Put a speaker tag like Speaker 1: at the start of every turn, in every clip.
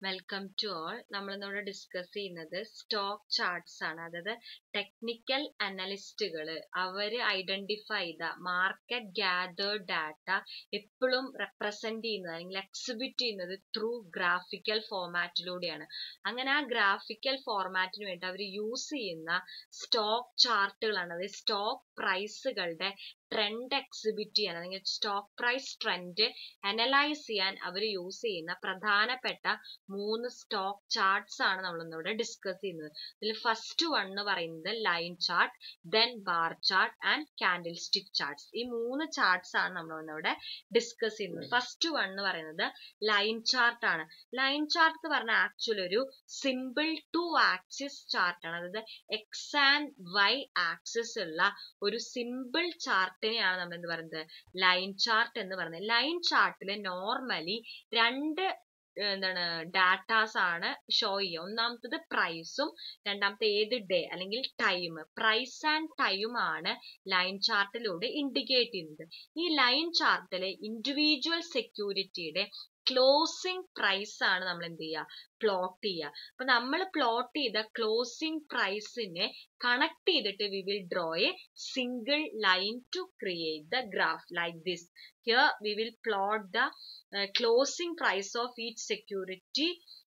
Speaker 1: Welcome to all നമ്മളിന്നിവിടെ discuss ചെയ്യുന്നത് stock charts ആണ് അതായത് ടെക്നിക്കൽ അനലിസ്റ്റുകൾ അവർ ഐഡന്റിഫൈ ചെയ്ത മാർക്കറ്റ് ഗ്യാതേർഡ് ഡാറ്റ എപ്പോഴും റെപ്രസെന്റ് ചെയ്യുന്നത് അല്ലെങ്കിൽ എക്സിബിറ്റ് ചെയ്യുന്നത് ത്രൂ ഗ്രാഫിക്കൽ ഫോർമാറ്റിലൂടെയാണ് അങ്ങനെ ആ ഗ്രാഫിക്കൽ ഫോർമാറ്റിന് വേണ്ടി അവർ യൂസ് ചെയ്യുന്ന സ്റ്റോക്ക് ചാർട്ടുകളാണ് അതായത് സ്റ്റോക്ക് പ്രൈസുകളുടെ ട്രെൻഡ് എക്സിബിറ്റ് ചെയ്യാൻ അല്ലെങ്കിൽ സ്റ്റോക്ക് പ്രൈസ് ട്രെൻഡ് അനലൈസ് ചെയ്യാൻ അവർ യൂസ് ചെയ്യുന്ന പ്രധാനപ്പെട്ട മൂന്ന് സ്റ്റോക്ക് ചാർട്ട്സ് ആണ് നമ്മൾ ഇന്നിവിടെ ഡിസ്കസ് ചെയ്യുന്നത് ഇതിൽ ഫസ്റ്റ് വൺ എന്ന് പറയുന്നത് line chart then bar chart and candlestick charts ഈ മൂന്ന് ചാർട്ട്സ് ആണ് നമ്മൾ ഇന്നിവിടെ ഡിസ്കസ് ചെയ്യുന്നത് ഫസ്റ്റ് വൺ എന്ന് പറയുന്നത് ലൈൻ ചാർട്ട് ആണ് ലൈൻ ചാർട്ട് എന്ന് പറഞ്ഞാൽ ആക്ച്വലി ഒരു സിമ്പിൾ ടു ആക്സിസ് ചാർട്ട് ആണ് അതായത് എക്സ് ആൻഡ് വൈ ആക്സിസ് ഉള്ള ഒരു സിമ്പിൾ ചാർട്ടിനെയാണ് നമ്മൾ എന്ത് പറയുന്നത് ലൈൻ ചാർട്ട് എന്ന് പറയുന്നത് ലൈൻ ചാർട്ടിൽ നോർമലി രണ്ട് എന്താണ് ഡാറ്റാസ് ആണ് ഷോ ചെയ്യുക ഒന്നാമത്തത് പ്രൈസും രണ്ടാമത്തെ ഏത് ഡേ അല്ലെങ്കിൽ ടൈം പ്രൈസ് ആൻഡ് ടൈം ആണ് ലൈൻ ചാർട്ടിലൂടെ ഇൻഡിക്കേറ്റ് ചെയ്യുന്നത് ഈ ലൈൻ ചാർട്ടിലെ ഇൻഡിവിജ്വൽ സെക്യൂരിറ്റിയുടെ ക്ലോസിംഗ് പ്രൈസ് ആണ് നമ്മൾ എന്ത് ചെയ്യുക പ്ലോട്ട് ചെയ്യുക അപ്പൊ നമ്മൾ പ്ലോട്ട് ചെയ്ത ക്ലോസിംഗ് പ്രൈസിനെ കണക്ട് ചെയ്തിട്ട് we will draw a single line to create the graph like this here we will plot the closing price of each security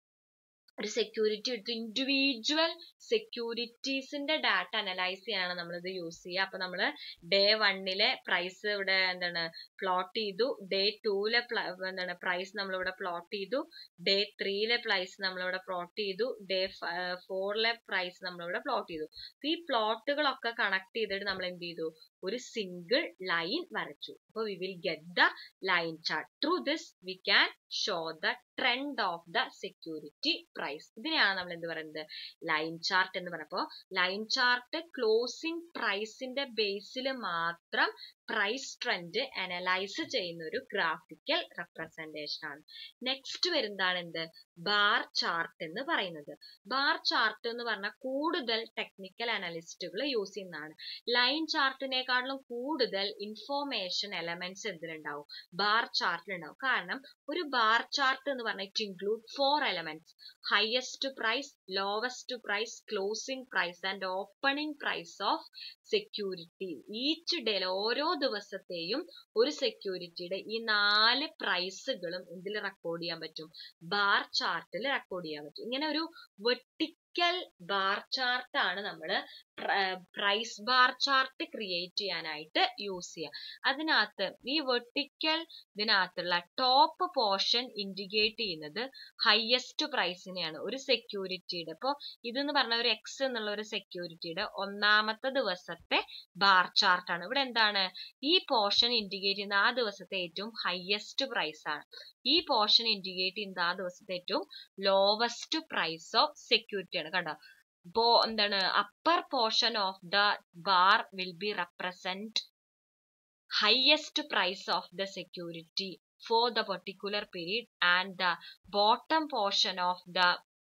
Speaker 1: ഒരു സെക്യൂരിറ്റി എടുത്ത് ഇൻഡിവിജ്വൽ സെക്യൂരിറ്റീസിന്റെ ഡാറ്റ അനലൈസ് ചെയ്യാനാണ് നമ്മൾ ഇത് യൂസ് ചെയ്യുക അപ്പൊ നമ്മൾ ഡേ വണ്ണിലെ പ്രൈസ് ഇവിടെ എന്താണ് പ്ലോട്ട് ചെയ്തു ഡേ ടൂലെ എന്താണ് പ്രൈസ് നമ്മളിവിടെ പ്ലോട്ട് ചെയ്തു ഡേ ത്രീയിലെ പ്രൈസ് നമ്മളിവിടെ പ്ലോട്ട് ചെയ്തു ഡേ ഫോറിലെ പ്രൈസ് നമ്മളിവിടെ പ്ലോട്ട് ചെയ്തു ഈ പ്ലോട്ടുകളൊക്കെ കണക്ട് ചെയ്തിട്ട് നമ്മൾ എന്ത് ചെയ്തു ഒരു സിംഗിൾ ലൈൻ വരച്ചു അപ്പൊ we will get the line chart through this we can show the trend of the security price ഇതിനെയാണ് നമ്മൾ എന്ത് പറയുന്നത് ലൈൻ ചാർട്ട് എന്ന് പറയുമ്പോൾ ലൈൻ ചാർട്ട് ക്ലോസിംഗ് പ്രൈസിന്റെ ബേസിൽ മാത്രം പ്രൈസ് ട്രെൻഡ് അനലൈസ് ചെയ്യുന്ന ഒരു ഗ്രാഫിക്കൽ റെപ്രസെന്റേഷൻ ആണ് നെക്സ്റ്റ് വരുന്നതാണ് എന്ത് ബാർ ചാർട്ട് എന്ന് പറയുന്നത് ബാർ ചാർട്ട് എന്ന് പറഞ്ഞാൽ കൂടുതൽ ടെക്നിക്കൽ അനലിസ്റ്റുകൾ യൂസ് ചെയ്യുന്നതാണ് ലൈൻ ചാർട്ടിനെക്കാളും കൂടുതൽ ഇൻഫോർമേഷൻ എലമെന്റ്സ് എന്തിലുണ്ടാവും ബാർ ചാർട്ടിലുണ്ടാവും കാരണം ഒരു ബാർ ചാർട്ട് എന്ന് പറഞ്ഞാൽ it include four elements highest price lowest price closing price and opening price of security each day ഓരോ ദിവസത്തെയും ഒരു സെക്യൂരിറ്റിയുടെ ഈ നാല് പ്രൈസുകളും എന്തിൽ റെക്കോർഡ് ചെയ്യാൻ പറ്റും ബാർ ചാർട്ടിൽ റെക്കോർഡ് ചെയ്യാൻ പറ്റും ഇങ്ങനെ ഒരു വെർട്ടിക്കൽ ബാർ ചാർട്ട് ആണ് നമ്മൾ പ്രൈസ് ബാർ ചാർട്ട് ക്രിയേറ്റ് ചെയ്യാനായിട്ട് യൂസ് ചെയ്യുക അതിനകത്ത് ഈ വെർട്ടിക്കൽ ഇതിനകത്തുള്ള ടോപ്പ് പോർഷൻ ഇൻഡിക്കേറ്റ് ചെയ്യുന്നത് ഹയസ്റ്റ് പ്രൈസിനെയാണ് ഒരു സെക്യൂരിറ്റിയുടെ ഇപ്പോൾ ഇതെന്ന് പറഞ്ഞ ഒരു എക്സ് എന്നുള്ള ഒരു സെക്യൂരിറ്റിയുടെ ഒന്നാമത്തെ ദിവസത്തെ ബാർ ചാർട്ടാണ് ഇവിടെ എന്താണ് ഈ പോർഷൻ ഇൻഡിക്കേറ്റ് ചെയ്യുന്ന ആ ദിവസത്തെ ഏറ്റവും ഹയസ്റ്റ് പ്രൈസ് ആണ് ഈ പോർഷൻ ഇൻഡിക്കേറ്റ് ചെയ്യുന്ന ആ ദിവസത്തെ ഏറ്റവും ലോവസ്റ്റ് പ്രൈസ് ഓഫ് സെക്യൂരിറ്റി ആണ് കണ്ടോ ബോ എന്താണ് upper portion of the bar will be represent highest price of the security for the particular period and the bottom portion of the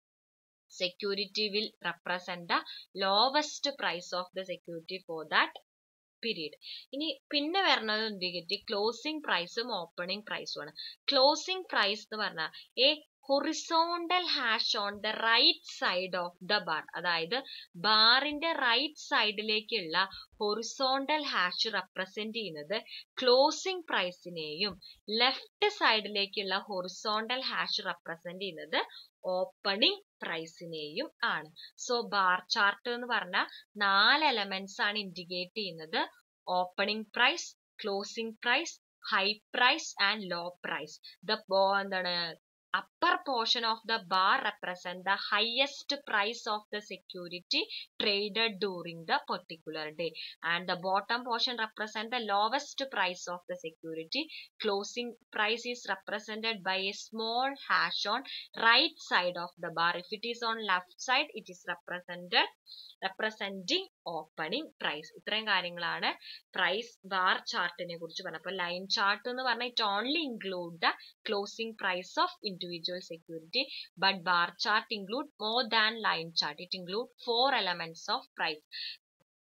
Speaker 1: security will represent the lowest price of the security for that period ഇനി പിന്നെ വരുന്നത് എന്ത് closing പ്രൈസും opening പ്രൈസും ആണ് closing price എന്ന് പറഞ്ഞാൽ a horizontal hash on the right side of the bar അതായത് ബാറിന്റെ റൈറ്റ് സൈഡിലേക്കുള്ള ഹൊറിസോണ്ടൽ ഹാഷ് റെപ്രസെന്റ് ചെയ്യുന്നത് ക്ലോസിംഗ് പ്രൈസിനെയും ലെഫ്റ്റ് സൈഡിലേക്കുള്ള ഹൊറിസോണ്ടൽ ഹാഷ് റെപ്രസെന്റ് ചെയ്യുന്നത് ഓപ്പണിംഗ് പ്രൈസിനെയും ആണ് സോ ബാർ ചാർട്ട് എന്ന് പറഞ്ഞാൽ നാല് എലമെന്റ്സ് ആണ് ഇൻഡിക്കേറ്റ് ചെയ്യുന്നത് opening price closing price high price and low price the എന്താണ് upper portion of the bar represent the highest price of the security traded during the particular day and the bottom portion represent the lowest price of the security closing price is represented by a small hash on right side of the bar if it is on left side it is represented representing opening price ഇത്രയും കാര്യങ്ങളാണ് price bar ചാർട്ടിനെ കുറിച്ച് പറഞ്ഞത് അപ്പോൾ line chart എന്ന് പറഞ്ഞാൽ it only include the closing price of individual security but bar chart include more than line chart it include four elements of price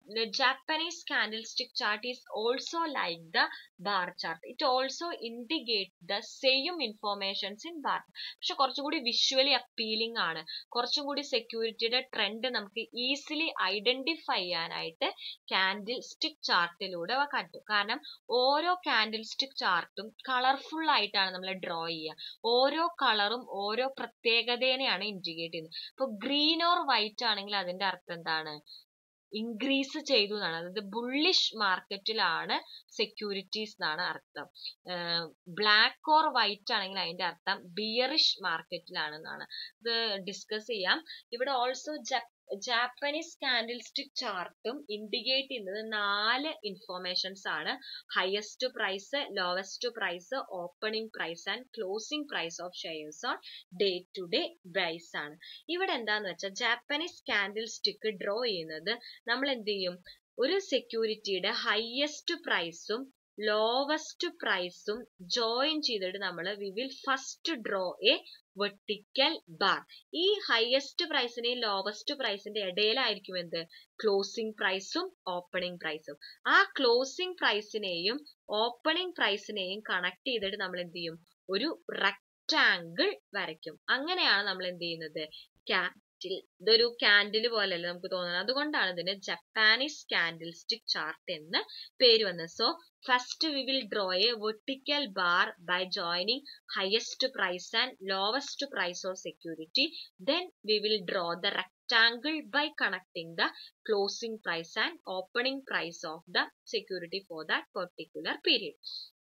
Speaker 1: the Japanese candlestick chart is also like the bar chart. It also indicates the same informations in bar. പക്ഷെ കുറച്ചുകൂടി visually appealing ആണ് കുറച്ചും കൂടി സെക്യൂരിറ്റിയുടെ trend നമുക്ക് easily identify ചെയ്യാനായിട്ട് candlestick ചാർട്ടിലൂടെ കണ്ടു കാരണം ഓരോ കാൻഡിൽ സ്റ്റിക് ചാർട്ടും കളർഫുൾ ആയിട്ടാണ് നമ്മൾ ഡ്രോ ചെയ്യുക ഓരോ കളറും ഓരോ പ്രത്യേകതേനെയാണ് ഇൻഡിക്കേറ്റ് ചെയ്യുന്നത് ഇപ്പൊ ഗ്രീൻ ഓർ വൈറ്റ് ആണെങ്കിൽ അതിന്റെ അർത്ഥം എന്താണ് ഇൻക്രീസ് ചെയ്തു എന്നാണ് അതായത് ബുള്ളിഷ് മാർക്കറ്റിലാണ് സെക്യൂരിറ്റീസ് എന്നാണ് അർത്ഥം ബ്ലാക്ക് ഓർ വൈറ്റ് ആണെങ്കിൽ അതിന്റെ അർത്ഥം ബിയറിഷ് മാർക്കറ്റിലാണെന്നാണ് ഇത് ഡിസ്കസ് ചെയ്യാം ഇവിടെ ഓൾസോ ജാപ്പനീസ് കാൻഡിൽ സ്റ്റിക് ചാർട്ടും ഇൻഡിക്കേറ്റ് ചെയ്യുന്നത് നാല് ഇൻഫോർമേഷൻസ് ആണ് highest price lowest price opening price and closing price of shares on day to day price ആണ് ഇവിടെ എന്താന്ന് വെച്ചാൽ ജാപ്പനീസ് കാൻഡിൽ സ്റ്റിക്ക് ഡ്രോ ചെയ്യുന്നത് നമ്മൾ എന്ത് ചെയ്യും ഒരു സെക്യൂരിറ്റിയുടെ ഹയസ്റ്റ് പ്രൈസും ലോവസ്റ്റ് പ്രൈസും ജോയിൻ ചെയ്തിട്ട് നമ്മൾ we will first draw a vertical bar ഈ ഹയസ്റ്റ് പ്രൈസിന്റെയും ലോവസ്റ്റ് പ്രൈസിന്റെ ഇടയിലായിരിക്കും എന്ത് ക്ലോസിംഗ് പ്രൈസും ഓപ്പണിംഗ് പ്രൈസും ആ ക്ലോസിംഗ് പ്രൈസിനെയും ഓപ്പണിംഗ് പ്രൈസിനെയും കണക്ട് ചെയ്തിട്ട് നമ്മൾ എന്ത് ചെയ്യും ഒരു റെക്റ്റാങ്കിൾ വരയ്ക്കും അങ്ങനെയാണ് നമ്മൾ എന്ത് ചെയ്യുന്നത് ക്യാൻഡിൽ ഇതൊരു കാൻഡിൽ പോലെയല്ല നമുക്ക് തോന്നുന്നത് അതുകൊണ്ടാണ് ഇതിന് ജപ്പാനീസ് കാൻഡിൽ സ്റ്റിക് ചാർട്ട് എന്ന് പേര് വന്നത് so first we will draw a vertical bar by joining highest price and lowest price of security then we will draw the rectangle by connecting the closing price and opening price of the security for that particular period.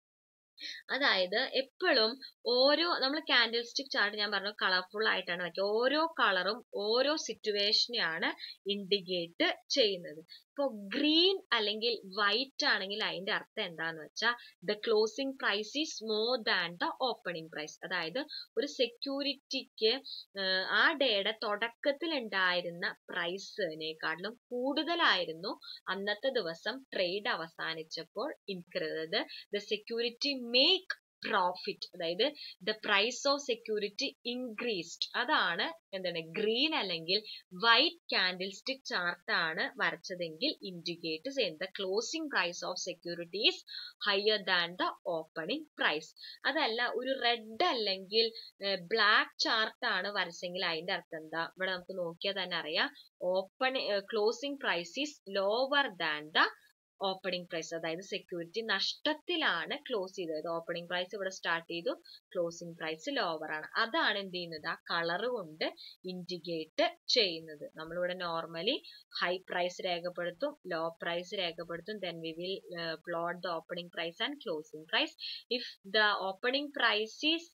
Speaker 1: അതായത് എപ്പോഴും ഓരോ നമ്മൾ candle candlestick chart ഞാൻ പറഞ്ഞു colourful ആയിട്ടാണ് വയ്ക്കുക ഓരോ കളറും ഓരോ സിറ്റുവേഷനെയാണ് ഇൻഡിക്കേറ്റ് ചെയ്യുന്നത് ഇപ്പോൾ ഗ്രീൻ അല്ലെങ്കിൽ വൈറ്റ് ആണെങ്കിൽ അതിന്റെ അർത്ഥം എന്താന്ന് വെച്ചാൽ the closing price is more than the opening price അതായത് ഒരു സെക്യൂരിറ്റിക്ക് ആ ഡേയുടെ തുടക്കത്തിൽ ഉണ്ടായിരുന്ന പ്രൈസിനെക്കാട്ടിലും കൂടുതലായിരുന്നു അന്നത്തെ ദിവസം ട്രേഡ് അവസാനിച്ചപ്പോൾ increase the security make profit അതായത് the price of security increased അതാണ് എന്താണ് ഗ്രീൻ അല്ലെങ്കിൽ വൈറ്റ് കാൻഡിൽ സ്റ്റിക് ചാർട്ട് ആണ് വരച്ചതെങ്കിൽ ഇൻഡിക്കേറ്റ് ചെയ്യുന്നത് closing price of securities higher than the opening price അതല്ല ഒരു റെഡ് അല്ലെങ്കിൽ ബ്ലാക്ക് ചാർട്ട് ആണ് വരച്ചെങ്കിൽ അതിന്റെ അർത്ഥം എന്താ ഇവിടെ നമുക്ക് നോക്കിയാൽ തന്നെ അറിയാം open closing price is lower than the opening price അതായത് സെക്യൂരിറ്റി നഷ്ടത്തിലാണ് ക്ലോസ് ചെയ്തത് ഓപ്പണിംഗ് പ്രൈസ് ഇവിടെ സ്റ്റാർട്ട് ചെയ്തു ക്ലോസിംഗ് പ്രൈസ് ലോവർ ആണ് അതാണ് എന്ത് ചെയ്യുന്നത് ആ കളർ കൊണ്ട് ഇൻഡിക്കേറ്റ് ചെയ്യുന്നത് നമ്മളിവിടെ നോർമലി ഹൈ പ്രൈസ് രേഖപ്പെടുത്തും ലോ പ്രൈസ് രേഖപ്പെടുത്തും then we will plot the opening price and closing price if the opening price is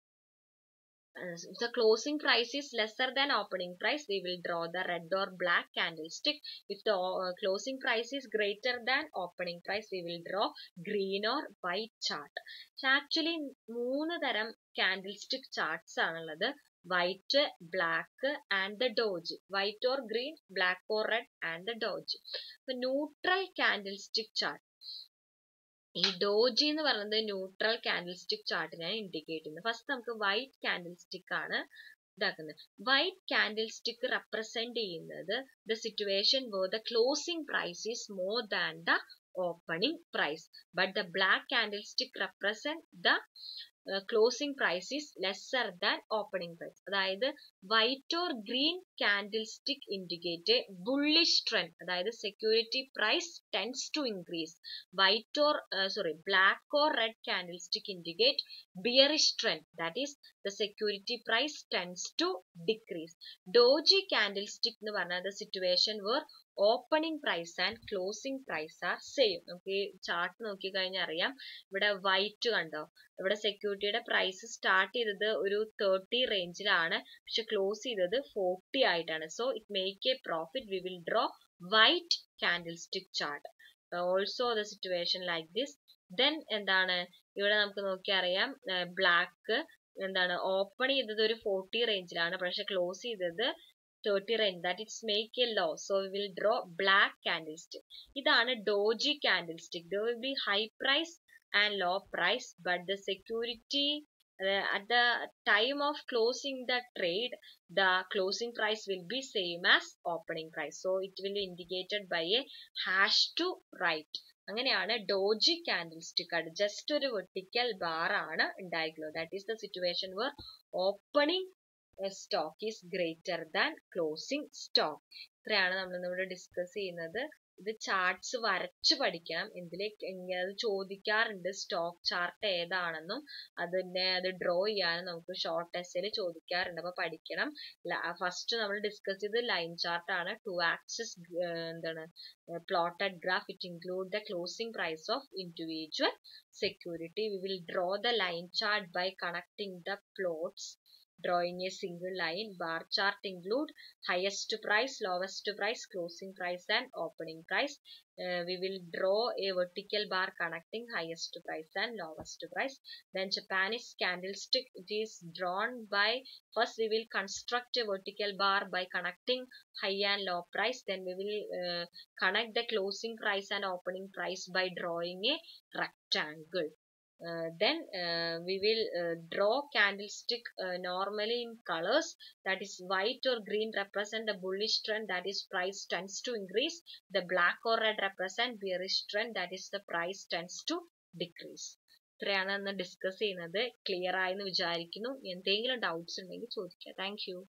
Speaker 1: if the closing price is lesser than opening price we will draw the red or black candlestick if the uh, closing price is greater than opening price we will draw green or white chart actually മൂന്ന് തരം candlestick charts ആണുള്ളത് white black and the doji white or green black or red and the doji അപ്പൊ neutral candlestick chart ഈ doji എന്ന് പറയുന്നത് neutral candlestick ചാർട്ടിനാണ് indicate ചെയ്യുന്നത് first നമുക്ക് വൈറ്റ് കാൻഡിൽ സ്റ്റിക് ആണ് ഇതാക്കുന്നത് വൈറ്റ് കാൻഡിൽ സ്റ്റിക് റെപ്രസെന്റ് ചെയ്യുന്നത് the situation where the closing price is more than the opening price but the black candlestick represent the closing price is lesser than opening price അതായത് white or green candlestick indicate bullish trend അതായത് security price tends to increase white or sorry black or red candlestick indicate bearish trend that is the security price tends to decrease doji candlestick എന്ന് പറഞ്ഞാൽ the situation where opening price and closing price are same നമുക്ക് ഈ chart നോക്കി കഴിഞ്ഞാൽ അറിയാം ഇവിടെ white കണ്ടോ ഇവിടെ സെക്യൂരിറ്റിയുടെ പ്രൈസ് സ്റ്റാർട്ട് ചെയ്തത് ഒരു തേർട്ടി റേഞ്ചിലാണ് പക്ഷെ ക്ലോസ് ചെയ്തത് ഫോർട്ടി ആയിട്ടാണ് so it make a profit we will draw white candlestick chart also the situation like this then എന്താണ് ഇവിടെ നമുക്ക് നോക്കി അറിയാം ബ്ലാക്ക് എന്താണ് ഓപ്പൺ ചെയ്തത് ഒരു ഫോർട്ടി റേഞ്ചിലാണ് പക്ഷെ ക്ലോസ് ചെയ്തത് thirty range that it's make a low so we will draw black candlestick ഇതാണ് doji candlestick there will be high price and low price but the security at the time of closing the trade the closing price will be same as opening price so it will be indicated by a hash to right അങ്ങനെയാണ് doji candlestick ആണ് just ഒരു vertical bar ആണ് ഉണ്ടായിട്ടുള്ളത് that is the situation where opening stock is greater than closing stock ഇത്രയാണ് നമ്മൾ ഇവിടെ discuss ചെയ്യുന്നത് ഇത് ചാർട്ട്സ് വരച്ച് പഠിക്കണം എന്തിലെ അത് ചോദിക്കാറുണ്ട് സ്റ്റോക്ക് ചാർട്ട് ഏതാണെന്നും അതിനെ അത് ഡ്രോ ചെയ്യാനും നമുക്ക് ഷോർട്ട് ടെസ്റ്റിൽ ചോദിക്കാറുണ്ട് അപ്പൊ പഠിക്കണം ഫസ്റ്റ് നമ്മൾ ഡിസ്കസ് ചെയ്ത് ലൈൻ ചാർട്ട് ആണ് ടു ആക്സസ് എന്താണ് plotted graph it include the closing price of individual security we will draw the line chart by connecting the plots drawing a single line bar chart include highest price lowest price closing price and opening price uh, we will draw a vertical bar connecting highest price and lowest price then japanese candlestick it is drawn by first we will construct a vertical bar by connecting high and low price then we will uh, connect the closing price and opening price by drawing a rectangle uh, then uh, we will uh, draw candlestick normally in colors that is white or green represent the bullish trend that is price tends to increase the black or red represent bearish trend that is the price tends to decrease ഇത്രയാണ് ഇന്ന് discuss ചെയ്യുന്നത് clear ആയെന്ന് വിചാരിക്കുന്നു എന്തെങ്കിലും doubts ഉണ്ടെങ്കിൽ ചോദിക്കുക thank